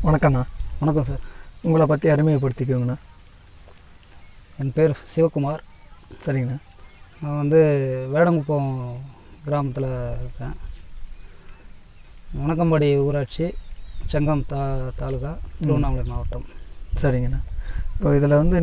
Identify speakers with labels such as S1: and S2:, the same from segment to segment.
S1: வணக்கம்ண்ணா
S2: வணக்கம் சார்
S1: உங்களை பற்றி அறிமுகப்படுத்திக்கோங்கண்ணா
S2: என் பேர் சிவகுமார்
S1: சரிங்கண்ணா
S2: நான் வந்து வேடங்குப்பம் கிராமத்தில் இருக்கேன் வணக்கம்பாடி ஊராட்சி செங்கம் தா தாலுகா திருவண்ணாமலை மாவட்டம்
S1: சரிங்கண்ணா இப்போ இதில் வந்து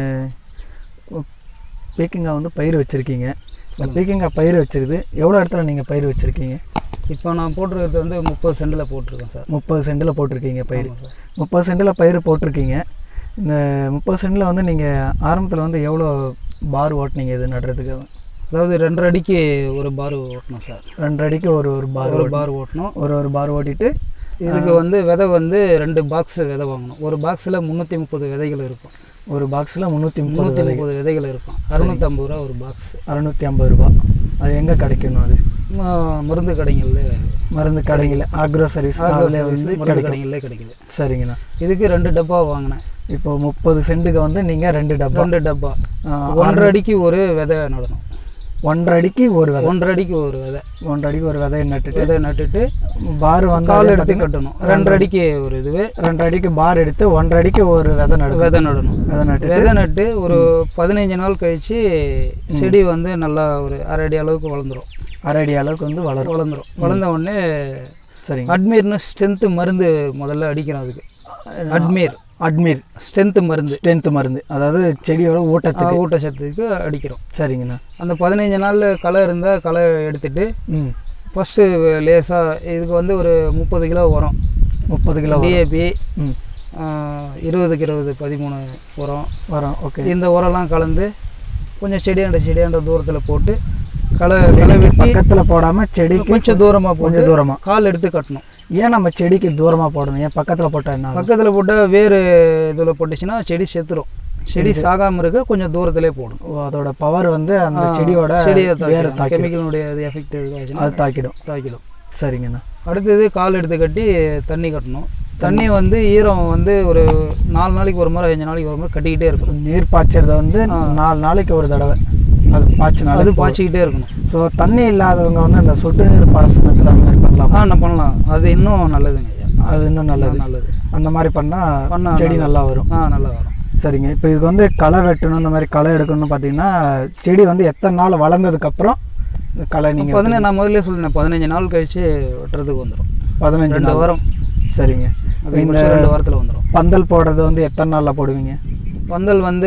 S1: நீங்கள் பீக்கிங்காய் வந்து பயிர் வச்சுருக்கீங்க இந்த பீக்கிங்காய் பயிர் வச்சிருக்குது எவ்வளோ இடத்துல நீங்கள் பயிர் வச்சுருக்கீங்க
S2: இப்போ நான் போட்டிருக்கிறது வந்து முப்பது சென்டில் போட்டிருக்கேன் சார்
S1: முப்பது சென்டில் போட்டிருக்கீங்க பயிர்
S2: ஆமாம் சார்
S1: முப்பது சென்டில் பயிர் போட்டிருக்கீங்க இந்த முப்பது சென்டில் வந்து நீங்கள் ஆரம்பத்தில் வந்து எவ்வளோ பார் ஓட்டுனீங்க இது நடுறதுக்கு
S2: அதாவது ரெண்டரை அடிக்கு ஒரு பார் ஓட்டணும் சார்
S1: ரெண்டு அடிக்கு ஒரு ஒரு பார்
S2: ஒரு பார் ஓட்டணும்
S1: ஒரு ஒரு பார் ஓட்டிட்டு
S2: இதுக்கு வந்து விதை வந்து ரெண்டு பாக்ஸ் விதை வாங்கணும் ஒரு பாக்ஸில் முந்நூற்றி முப்பது விதைகள் இருக்கும்
S1: ஒரு பாக்ஸில் முந்நூற்றி முப்பது
S2: முந்நூற்றி முப்பது விதைகள் இருக்கும் அறுநூற்றம்பது ரூபா ஒரு பாக்ஸ்
S1: அறநூற்றி ஐம்பது ரூபா அது எங்கே கிடைக்கணும் அது
S2: மருந்து கடைங்களில்
S1: மருந்து கடையில் ஆக்ரோ சர்வீஸ் அதில் வந்து
S2: மருந்து
S1: கிடைக்கும்
S2: கடைகளிலே கிடைக்குது
S1: சரிங்கண்ணா
S2: இதுக்கு ரெண்டு டப்பா வாங்கினேன்
S1: இப்போ முப்பது சென்ட்டுக்கு வந்து நீங்கள் ரெண்டு டப்பா
S2: ரெண்டு டப்பா
S1: ஆ,
S2: ஒன்றரை அடிக்கு ஒரு விதை நடணும்
S1: ஒன்றரை அடிக்கு ஒரு விதை
S2: ஒன்றரை அடிக்கு ஒரு விதை
S1: ஒன்றரை அடிக்கு ஒரு விதையை நட்டுட்டு
S2: விதை நட்டுட்டு
S1: பார் வந்து
S2: கால்
S1: அதே
S2: எடுத்து
S1: பார்த்தீங்கன்னா
S2: கட்டணும் ரெண்டரை அடிக்கு ஒரு இதுவே
S1: ரெண்டரை அடிக்கு பார் எடுத்து ஒன்றரை அடிக்கு ஒரு விதை நடுது
S2: விதை நடணும்
S1: விதை நட்டு
S2: விதை நட்டு ஒரு பதினைஞ்சு நாள் கழிச்சு செடி வந்து நல்லா ஒரு அரை அடி அளவுக்கு வளர்ந்துரும்
S1: அரை அடி அளவுக்கு வந்து வளரும்
S2: வளர்ந்துரும் வளர்ந்த உடனே
S1: சரிங்க
S2: அட்மீர்னு ஸ்ட்ரென்த்து மருந்து முதல்ல அடிக்கிறோம் அதுக்கு அட்மீர்
S1: அட்மீர்
S2: ஸ்ட்ரென்த்து மருந்து
S1: ஸ்ட்ரென்த் மருந்து அதாவது செடியோட ஊட்டத்துக்கு
S2: ஊட்டச்சத்துக்கு அடிக்கிறோம்
S1: சரிங்கண்ணா
S2: அந்த பதினைஞ்சு நாள் களை இருந்தால் களை எடுத்துட்டு
S1: ம்
S2: ஃபஸ்ட்டு லேசாக இதுக்கு வந்து ஒரு முப்பது கிலோ உரம்
S1: முப்பது கிலோ வரும்.
S2: டிஏபி
S1: ம்
S2: இருபதுக்கு இருபது பதிமூணு உரம்
S1: வரும் ஓகே
S2: இந்த உரம்லாம் கலந்து கொஞ்சம் செடியாண்ட செடியாண்ட தூரத்தில் போட்டு களை களை வெட்டி
S1: பக்கத்தில் போடாமல் செடிக்கு
S2: கொஞ்சம் தூரமாக போட்டு
S1: கொஞ்சம் தூரமாக
S2: கால் எடுத்து கட்டணும்
S1: ஏன் நம்ம செடிக்கு தூரமாக போடணும் ஏன் பக்கத்தில் போட்டால் என்ன ஆகும்?
S2: பக்கத்தில் போட்டால் வேறு இதில் போட்டுச்சுன்னா செடி செத்துரும் செடி சாகாமல் இருக்க கொஞ்சம் தூரத்திலே போடணும்
S1: ஓ, அதோட பவர் வந்து அந்த செடியோட
S2: செடியை
S1: வேற
S2: தாக்கிடும்
S1: தாக்கி
S2: கெமிக்கலுடைய அது எஃபெக்ட் எதுவாச்சுன்னா
S1: அது தாக்கிடும்
S2: தாக்கிடும்
S1: சரிங்கண்ணா
S2: அடுத்தது கால் எடுத்து கட்டி தண்ணி கட்டணும் தண்ணி வந்து ஈரம் வந்து ஒரு நாலு நாளைக்கு ஒரு முறை அஞ்சு நாளைக்கு ஒரு முறை கட்டிக்கிட்டே இருக்கணும்
S1: நீர் பாய்ச்சறது வந்து நாலு நாளைக்கு ஒரு தடவை அது பாய்ச்சினால
S2: அது பாய்ச்சிக்கிட்டே இருக்கணும்
S1: ஸோ தண்ணி இல்லாதவங்க வந்து அந்த சொட்டு நீர் பாசனத்தில் அந்த மாதிரி பண்ணலாம்
S2: ஆ நான் பண்ணலாம் அது இன்னும் நல்லதுங்க ஐயா
S1: அது இன்னும் நல்லது
S2: நல்லது
S1: அந்த மாதிரி பண்ணால்
S2: பண்ணா
S1: செடி நல்லா வரும்
S2: ஆ நல்லா வரும்
S1: சரிங்க இப்போ இதுக்கு வந்து களை வெட்டணும் இந்த மாதிரி களை எடுக்கணும்னு பார்த்தீங்கன்னா செடி வந்து எத்தனை நாள் வளர்ந்ததுக்கப்புறம் களை நீங்கள்
S2: பதினஞ்சு நான் முதல்ல சொல்லினேன் பதினஞ்சு நாள் கழிச்சு வெட்டுறதுக்கு வந்துடும்
S1: பதினஞ்சு
S2: ரெண்டு
S1: நாள்
S2: வாரம்
S1: சரிங்க
S2: அது ரெண்டு வாரத்தில் வந்துடும்
S1: பந்தல் போடுறது வந்து எத்தனை நாளில் போடுவீங்க
S2: பந்தல் வந்து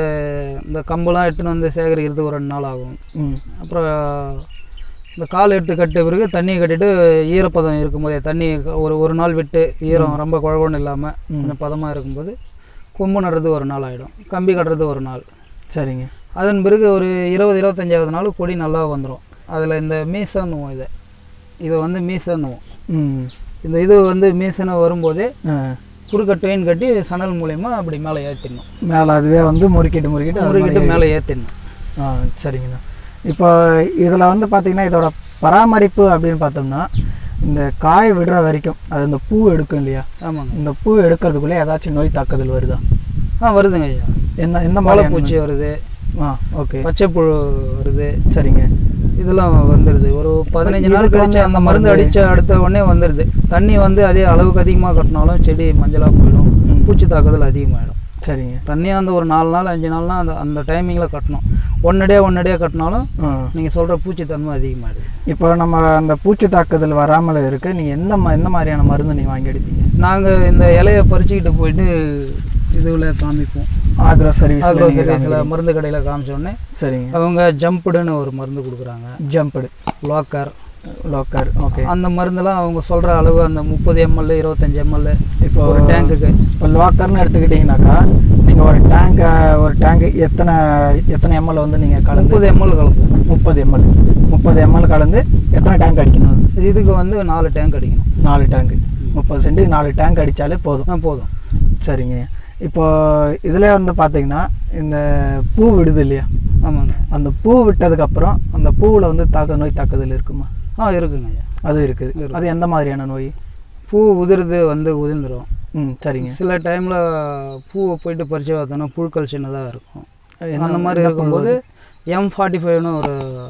S2: இந்த கம்பெல்லாம் எடுத்துன்னு வந்து சேகரிக்கிறதுக்கு ஒரு ரெண்டு நாள் ஆகும்
S1: ம்
S2: அப்புறம் இந்த கால் எடுத்து கட்ட பிறகு தண்ணியை கட்டிட்டு ஈரப்பதம் இருக்கும்போதே தண்ணி ஒரு ஒரு நாள் விட்டு ஈரம் ரொம்ப குழகுன்னு இல்லாமல் கொஞ்சம் பதமாக இருக்கும்போது கொம்பு நடுறது ஒரு நாள் ஆகிடும் கம்பி கட்டுறது ஒரு நாள்
S1: சரிங்க
S2: அதன் பிறகு ஒரு இருபது இருபத்தஞ்சாவது நாள் கொடி நல்லா வந்துடும் அதில் இந்த மீசன்னுவோம் இதை இதை வந்து மீசன்னுவோம்
S1: ம்
S2: இந்த இது வந்து மீசனை வரும்போதே
S1: ஆ
S2: குறுக்க ட்ரெயின் கட்டி சணல் மூலயமா அப்படி மேலே ஏற்றிடணும்
S1: மேலே அதுவே வந்து முறுக்கிட்டு முறுக்கிட்டு அது
S2: முறுக்கிட்டு மேலே ஏற்றிடணும்
S1: ஆ சரிங்கண்ணா இப்போ இதில் வந்து பார்த்தீங்கன்னா இதோட பராமரிப்பு அப்படின்னு பார்த்தோம்னா இந்த காய் விடுற வரைக்கும் அது இந்த பூ எடுக்கும் இல்லையா
S2: ஆமாங்க
S1: இந்த பூ எடுக்கிறதுக்குள்ளே ஏதாச்சும் நோய் தாக்குதல் வருதா
S2: ஆ வருதுங்க ஐயா
S1: என்ன எந்த மாதிரி
S2: வாழைப்பூச்சி வருது
S1: ஆ ஓகே
S2: பச்சைப்புழு வருது
S1: சரிங்க
S2: இதெல்லாம் வந்துடுது ஒரு பதினஞ்சு நாள்
S1: இதுக்கு
S2: கழிச்சு
S1: வந்து
S2: அந்த மருந்து அடித்த அடுத்த உடனே வந்துடுது தண்ணி வந்து அதே அளவுக்கு அதிகமாக கட்டினாலும் செடி மஞ்சளாக போயிடும்
S1: ம்.
S2: பூச்சி தாக்குதல் அதிகமாகிடும்
S1: சரிங்க
S2: தண்ணி அந்த ஒரு நாலு நாள் அஞ்சு நாள்னா அந்த அந்த டைமிங்கில் கட்டணும் ஒன்னடியாக ஒன்னடியாக கட்டினாலும்
S1: ஆ
S2: நீங்கள் சொல்கிற பூச்சி தன்மை அதிகமாகிடுது
S1: இப்போ நம்ம அந்த பூச்சி தாக்குதல் வராமல் இருக்க நீங்கள் எந்த மா எந்த மாதிரியான மருந்து நீங்கள் வாங்கி எடுப்பீங்க
S2: நாங்கள் இந்த இலையை பறிச்சுக்கிட்டு போயிட்டு இதுல காமிப்போம்
S1: ஆக்ரோ சர்வீஸ்
S2: ஆக்ரோ சர்வீஸில் மருந்து கடையில் காமிச்ச உடனே
S1: சரிங்க
S2: அவங்க ஜம்புடுன்னு ஒரு மருந்து கொடுக்குறாங்க
S1: ஜம்படு
S2: லோக்கர்
S1: லோக்கர் ஓகே
S2: அந்த மருந்தெல்லாம் அவங்க சொல்கிற அளவு அந்த முப்பது எம்எல் இருபத்தஞ்சி எம்எல்
S1: இப்போ
S2: ஒரு டேங்குக்கு
S1: இப்போ லோக்கர்னு எடுத்துக்கிட்டிங்கனாக்கா நீங்கள் ஒரு டேங்கை ஒரு டேங்கு எத்தனை எத்தனை எம்எல் வந்து நீங்கள் கலந்து
S2: முப்பது எம்எல் கலப்போம்
S1: முப்பது எம்எல் முப்பது எம்எல் கலந்து எத்தனை டேங்க் அடிக்கணும்
S2: இதுக்கு வந்து நாலு டேங்க் அடிக்கணும்
S1: நாலு டேங்கு முப்பது சென்ட்டுக்கு நாலு டேங்க் அடித்தாலே போதும்
S2: ஆ போதும்
S1: சரிங்க இப்போ இதில் வந்து பார்த்தீங்கன்னா இந்த பூ விடுது இல்லையா
S2: ஆமாங்க
S1: அந்த பூ விட்டதுக்கப்புறம் அந்த பூவில் வந்து தாக்க நோய் தாக்குதல் இருக்குமா
S2: ஆ இருக்குங்க ஐயா
S1: அது இருக்குது அது எந்த மாதிரியான நோய்
S2: பூ உதிருது வந்து உதிர்ந்துடும்
S1: ம் சரிங்க
S2: சில டைமில் பூவை போயிட்டு பறிச்சு பார்த்தோன்னா புழுக்கள் சின்னதாக இருக்கும்
S1: என்ன-
S2: அந்த மாதிரி இருக்கும்போது எம் ஃபார்ட்டி ஃபைவ்னு ஒரு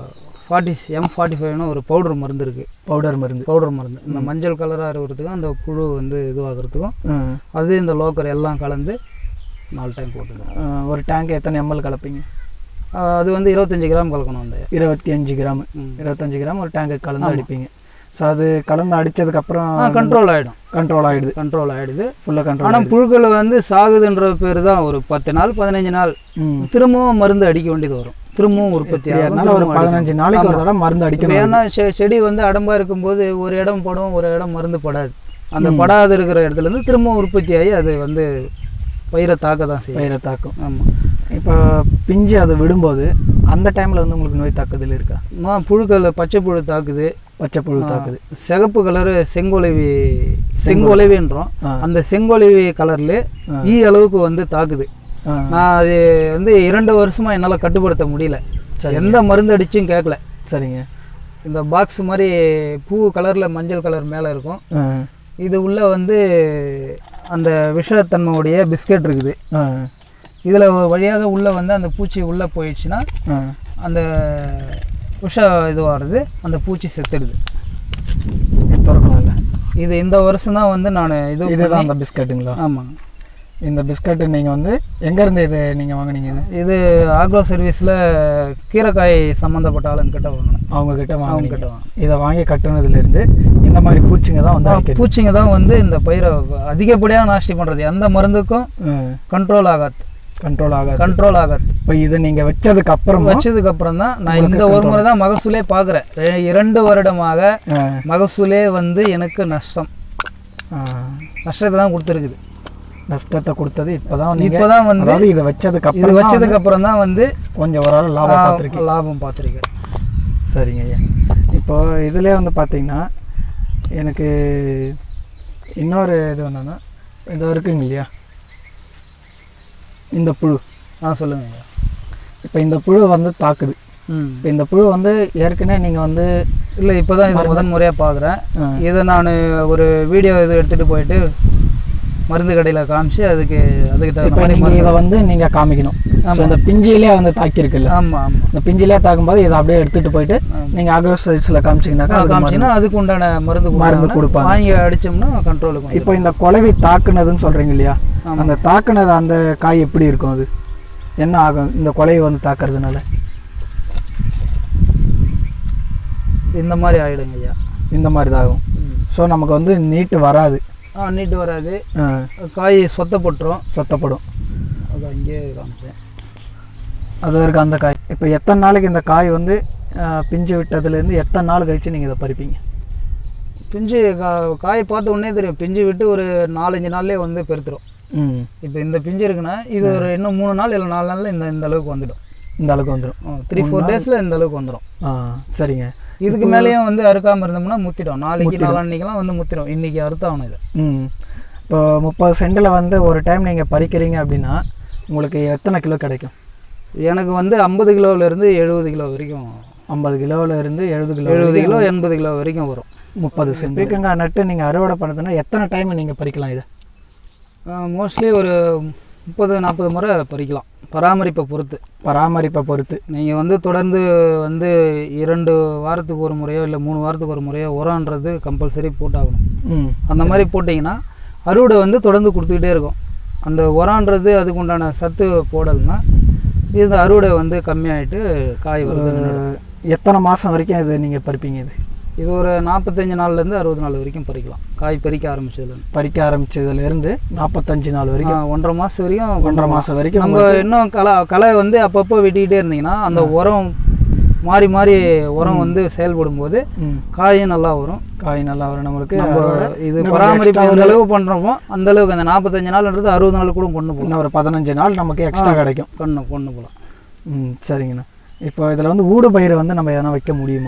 S2: ஃபார்ட்டி எம் ஃபார்ட்டி ஃபைவ்னு ஒரு பவுடர் மருந்து இருக்குது
S1: பவுடர் மருந்து
S2: பவுடர் மருந்து இந்த மஞ்சள் கலராக இருக்கிறதுக்கும் அந்த புழு வந்து இதுவாகிறதுக்கும்
S1: ம்.
S2: அது இந்த லோக்கர் எல்லாம் கலந்து நாலு டைம் போட்டுருக்கோம்
S1: ஆ, ஒரு டேங்க் எத்தனை எம்எல் கலப்பீங்க
S2: அது வந்து இருபத்தஞ்சி கிராம் கலக்கணும் அந்த
S1: இருபத்தி அஞ்சு கிராம்
S2: ம்.
S1: இருபத்தஞ்சு கிராம் ஒரு டேங்க்கு கலந்து அடிப்பீங்க ஸோ அது கலந்து அடிச்சதுக்கப்புறம்
S2: கண்ட்ரோல் ஆகிடும்
S1: கண்ட்ரோல் ஆகிடுது
S2: கண்ட்ரோல் ஆகிடுது
S1: ஃபுல்லாக கண்ட்ரோல்
S2: ஆனால் புழுக்கள் வந்து சாகுதுன்ற பேர் தான் ஒரு பத்து நாள் பதினஞ்சு நாள்
S1: ம்
S2: திரும்பவும் மருந்து அடிக்க வேண்டியது வரும் திரும்பவும் உற்பத்தி ஆகும்
S1: அதனால ஒரு
S2: திரும்பவும்
S1: பதினஞ்சு நாளைக்கு ஒரு தடவை மருந்து
S2: இப்ப
S1: அடிக்கணும்
S2: ஏன்னா செ- செடி வந்து அடம்பா இருக்கும்போது ஒரு இடம் படும் ஒரு இடம் மருந்து படாது அந்த படாத இருக்கிற இடத்துல இருந்து திரும்பவும் உற்பத்தி ஆகி அது வந்து பயிரை தாக்க தான் செய்யும்
S1: பயிரை தாக்கும்
S2: ஆமாம்
S1: இப்போ பிஞ்சு அதை விடும்போது அந்த டைமில் வந்து உங்களுக்கு நோய் தாக்குதல் இருக்கா
S2: புழுக்கள் பச்சை புழு தாக்குது
S1: பச்சை புழு தாக்குது
S2: சிகப்பு கலரு செங்கொலைவி செங்கொலைவின்றோம்
S1: ஆ.
S2: அந்த செங்கொலைவி கலர்ல
S1: ஆ.
S2: ஈ அளவுக்கு வந்து தாக்குது
S1: ஆ
S2: நான் அது வந்து இரண்டு வருஷமா என்னால் கட்டுப்படுத்த முடியல
S1: சரிங்க.
S2: எந்த மருந்து அடிச்சும் கேட்கல
S1: சரிங்க
S2: இந்த பாக்ஸ் மாதிரி பூ கலரில் மஞ்சள் கலர் மேலே இருக்கும்
S1: ஆ
S2: இது உள்ள வந்து அந்த விஷத்தன்மையுடைய பிஸ்கட் இருக்குது
S1: ஆ
S2: இதில் வழியாக உள்ளே வந்து அந்த பூச்சி உள்ளே போயிடுச்சுன்னா
S1: ஆ
S2: அந்த விஷ இதுவாகிறது அந்த பூச்சி செத்துடுது
S1: திறக்கணும் இல்லை
S2: இது இந்த வருஷம் தான் வந்து நான் இது
S1: இதுதான் அந்த பிஸ்கட்டுங்களா
S2: ஆமாங்க
S1: இந்த பிஸ்கட்டு நீங்கள் வந்து எங்கேருந்து இது நீங்கள் வாங்குனீங்க இது
S2: இது ஆக்ரோ சர்வீஸில் கீரைக்காய் சம்மந்தப்பட்ட ஆளுங்கிட்ட வாங்கினேன்
S1: அவங்க கிட்ட
S2: அவங்க
S1: வாங்குனீங்க
S2: கிட்ட வாங்கினேன்
S1: இதை வாங்கி கட்டுனதுலேருந்து இந்த மாதிரி பூச்சிங்க தான் வந்து அடிக்கிறது
S2: பூச்சிங்க தான் வந்து இந்த பயிரை அதிகப்படியாக நாஷ்டி பண்ணுறது எந்த மருந்துக்கும் கண்ட்ரோல் ஆகாது
S1: கண்ட்ரோல் ஆகாது
S2: கண்ட்ரோல் ஆகாது
S1: இப்போ இது நீங்கள் வச்சதுக்கு அப்புறமா
S2: வச்சதுக்கு அப்புறம் தான் நான் இந்த ஒரு முறை தான் மகசூலே பார்க்குறேன் இரண்டு வருடமாக
S1: ஆ,
S2: மகசூலே வந்து எனக்கு நஷ்டம்
S1: ஆ,
S2: நஷ்டத்தை தான் கொடுத்துருக்குது
S1: நஷ்டத்தை கொடுத்தது இப்போதான் நீங்கள்
S2: இப்போதான் வந்து
S1: அதாவது இதை வச்சதுக்கு
S2: இது
S1: அப்புறம்
S2: வச்சதுக்கு அப்புறம் தான் வந்து
S1: கொஞ்சம் ஓரளவு லாபம்
S2: ஆ,
S1: பார்த்துருக்கீங்க
S2: லாபம் பார்த்துருக்கேன்
S1: சரிங்க ஐயா இப்போ இதுலேயே வந்து பார்த்தீங்கன்னா எனக்கு இன்னொரு இது என்னன்னா இது இருக்குங்க இல்லையா இந்த புழு
S2: ஆ சொல்லுங்க ஐயா.
S1: இப்போ இந்த புழு வந்து தாக்குது
S2: ம்
S1: இப்போ இந்த புழு வந்து ஏற்கனவே நீங்கள் வந்து
S2: இல்லை இப்போ தான் இதை முதன் முறையாக பார்க்குறேன்
S1: ஆ,
S2: இதை நான் ஒரு வீடியோ இது எடுத்துகிட்டு போயிட்டு மருந்து கடையில் காமிச்சு அதுக்கு அதுக்கு தகுந்த
S1: இப்போ
S2: மாதிரி
S1: நீங்கள் இதை வந்து நீங்கள் காமிக்கணும் So, இந்த பிஞ்சிலே வந்து தாக்கியிருக்குல்ல
S2: ஆமாம் ஆமாம்
S1: இந்த பிஞ்சிலே தாக்கும்போது இதை அப்படியே எடுத்துகிட்டு போயிட்டு நீங்கள் ஆகோ சைட்ஸில் காமிச்சிங்கனாக்கா அது
S2: காமிச்சின்னா அதுக்கு உண்டான மருந்து
S1: மருந்து
S2: கொடுப்பாங்க.
S1: கொடுப்பாங்க.
S2: வாங்கி அடிச்சோம்னா கண்ட்ரோலுக்கு வந்துடும்.
S1: இப்போ இந்த குலவி தாக்குனதுன்னு சொல்கிறீங்க இல்லையா
S2: ஆமா.
S1: அந்த தாக்குனது அந்த காய் எப்படி இருக்கும் அது என்ன ஆகும் இந்த குலைவி வந்து தாக்குறதுனால
S2: இந்த மாதிரி ஆயிடுங்க ஐயா
S1: இந்த மாதிரி தான் ஆகும் ஸோ நமக்கு வந்து நீட்டு வராது
S2: ஆ நீட்டு வராது
S1: ஆ,
S2: காய் சொத்தப்பட்டுரும்
S1: சொத்தப்படும்
S2: அது அங்கேயே காமிச்சேன்
S1: அது வரைக்கும் அந்த காய் இப்போ எத்தனை நாளைக்கு இந்த காய் வந்து ஆ, பிஞ்சு விட்டதுலேருந்து எத்தனை நாள் கழிச்சு நீங்கள் இதை பறிப்பீங்க
S2: பிஞ்சு கா காய் பார்த்த உடனே தெரியும் பிஞ்சு விட்டு ஒரு நாலஞ்சு நாள்லேயே வந்து பெருத்துரும்
S1: ம்
S2: இப்போ இந்த பிஞ்சு இருக்குன்னா இது ஒரு இன்னும் மூணு நாள் இல்லை நாலு நாளில் இந்த இந்த அளவுக்கு வந்துடும்
S1: இந்த அளவுக்கு வந்துடும்
S2: த்ரீ ஃபோர் டேஸில் இந்த அளவுக்கு வந்துடும்
S1: ஆ சரிங்க
S2: இதுக்கு மேலேயும் வந்து அறுக்காமல் இருந்தோம்னா முத்திடும் நாளைக்கு நாளான்னைக்கெல்லாம் வந்து முத்திடும் இன்னைக்கு அறுத்தாகணும் இது
S1: ம் இப்போ முப்பது சென்டில் வந்து ஒரு டைம் நீங்கள் பறிக்கிறீங்க அப்படின்னா உங்களுக்கு எத்தனை கிலோ கிடைக்கும்
S2: எனக்கு வந்து ஐம்பது கிலோவிலேருந்து எழுபது கிலோ வரைக்கும்
S1: ஐம்பது கிலோவில் இருந்து எழுபது கிலோ
S2: எழுபது கிலோ எண்பது கிலோ வரைக்கும் வரும்
S1: முப்பது சென்ட் பீக்கங்காய் நட்டு நீங்கள் அறுவடை பண்ணதுன்னா எத்தனை டைம் நீங்கள் பறிக்கலாம் இதை
S2: மோஸ்ட்லி ஒரு முப்பது நாற்பது முறை பறிக்கலாம் பராமரிப்பை பொறுத்து
S1: பராமரிப்பை பொறுத்து
S2: நீங்கள் வந்து தொடர்ந்து வந்து இரண்டு வாரத்துக்கு ஒரு முறையோ இல்லை மூணு வாரத்துக்கு ஒரு முறையோ உரம்ன்றது கம்பல்சரி போட்டாகணும்
S1: ம்
S2: அந்த மாதிரி போட்டிங்கன்னா அறுவடை வந்து தொடர்ந்து கொடுத்துக்கிட்டே இருக்கும் அந்த உரம்ன்றது அதுக்கு உண்டான சத்து போடலைன்னா இந்த அறுவடை வந்து கம்மியாயிட்டு காய் வருது
S1: அஹ், எத்தனை மாதம் வரைக்கும் இது நீங்கள் பறிப்பீங்க இது
S2: இது ஒரு நாற்பத்தஞ்சு நாள்லேருந்து அறுபது நாள் வரைக்கும் பறிக்கலாம் காய் பறிக்க ஆரம்பிச்சதுலேருந்து
S1: பறிக்க ஆரம்பிச்சதுலேருந்து நாற்பத்தஞ்சு நாள் வரைக்கும்
S2: ஒன்றரை மாதம் வரைக்கும்
S1: ஒன்றரை மாதம் வரைக்கும்
S2: நம்ம இன்னும் களை களை வந்து அப்பப்போ வெட்டிக்கிட்டே இருந்தீங்கன்னா அந்த உரம் மாறி மாறி உரம் வந்து செயல்படும் போது
S1: ம்
S2: காயும் நல்லா வரும்
S1: காய் நல்லா வரும் நம்மளுக்கு
S2: நம்ம
S1: அதோட
S2: இது
S1: இன்னும்
S2: பராமரிப்பு
S1: extra
S2: எந்த அளவுக்கு பண்ணுறோமோ அந்த அளவுக்கு அந்த நாற்பத்தஞ்சு நாள்ன்றது அறுபது நாள் கூட கொண்டு போகலாம்
S1: இன்னும் ஒரு பதினஞ்சு நாள் நமக்கு எக்ஸ்ட்ரா கிடைக்கும்
S2: கொண்டு கொண்டு போகலாம்
S1: ம் சரிங்கண்ணா இப்போ இதில் வந்து ஊடு பயிர் வந்து நம்ம எதனா வைக்க முடியுமா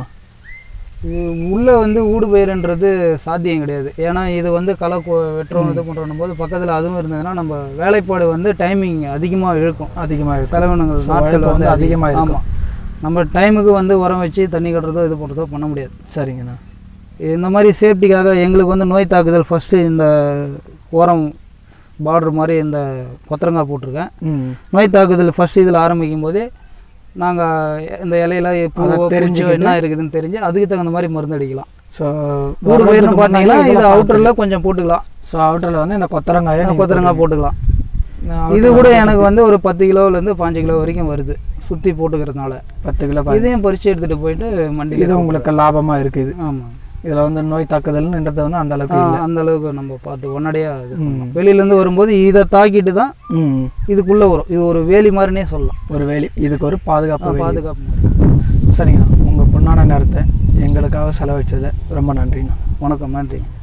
S2: இது உள்ளே வந்து ஊடு பயிர்ன்றது சாத்தியம் கிடையாது ஏன்னா இது வந்து களை கொ- வெட்டுறோம் இது பண்ணுறோம் போது பக்கத்தில் அதுவும் இருந்ததுன்னா நம்ம வேலைப்பாடு வந்து டைமிங் அதிகமாக இழுக்கும்
S1: அதிகமாக இருக்கும்
S2: செலவினங்கள்
S1: So,
S2: நாட்கள்
S1: உழைப்பு
S2: வந்து
S1: வந்து
S2: அதிகமாக
S1: அதிகமா
S2: இருக்கும் நம்ம டைமுக்கு வந்து உரம் வச்சு தண்ணி கட்டுறதோ இது பண்ணுறதோ பண்ண முடியாது
S1: சரிங்கண்ணா
S2: இந்த மாதிரி சேஃப்டிக்காக எங்களுக்கு வந்து நோய் தாக்குதல் ஃபஸ்ட்டு இந்த உரம் பார்டர் மாதிரி இந்த கொத்தரங்காய் போட்டிருக்கேன்
S1: ம்
S2: நோய் தாக்குதல் ஃபஸ்ட்டு இதில் ஆரம்பிக்கும் போதே நாங்கள் இந்த இலையில பூவோ
S1: அதை
S2: பூச்சியோ
S1: தெரிஞ்சுக்கிட்டு-
S2: என்ன இருக்குதுன்னு தெரிஞ்சு அதுக்கு தகுந்த மாதிரி மருந்து அடிக்கலாம்
S1: ஸோ
S2: ஊடு பயிர்னு பார்த்தீங்கன்னா இது அவுட்டரில் கொஞ்சம் போட்டுக்கலாம்
S1: ஸோ அவுட்டரில் வந்து இந்த கொத்தரங்காயை நீங்க
S2: கொத்தரங்காய் போட்டுக்கலாம்
S1: நான்
S2: இது கூட எனக்கு வந்து ஒரு பத்து கிலோலேருந்து பாஞ்சு கிலோ வரைக்கும் வருது சுற்றி போட்டுக்கிறதுனால
S1: பத்து கிலோ பாருங்க.
S2: இதையும் பறித்து எடுத்துகிட்டு போயிட்டு மண்டியில்
S1: இது உங்களுக்கு லாபமாக இருக்குது
S2: ஆமாம்
S1: இதில் வந்து நோய் தாக்குதல்ன்றது வந்து அந்த அளவுக்கு இல்லை
S2: அந்த அளவுக்கு நம்ம பார்த்து உடனடியாக இது
S1: ம்.
S2: பண்ணலாம். வெளியிலேருந்து வரும்போது இதை தாக்கிட்டு தான்
S1: ம்
S2: இதுக்குள்ளே வரும் இது ஒரு வேலி மாதிரினே சொல்லலாம்
S1: ஒரு வேலி இதுக்கு ஒரு பாதுகாப்பு வேலி
S2: பாதுகாப்பு மாதிரி
S1: சரிங்கண்ணா உங்கள் பொண்ணான நேரத்தை எங்களுக்காக செலவழிச்சதை ரொம்ப நன்றிண்ணா
S2: வணக்கம் நன்றி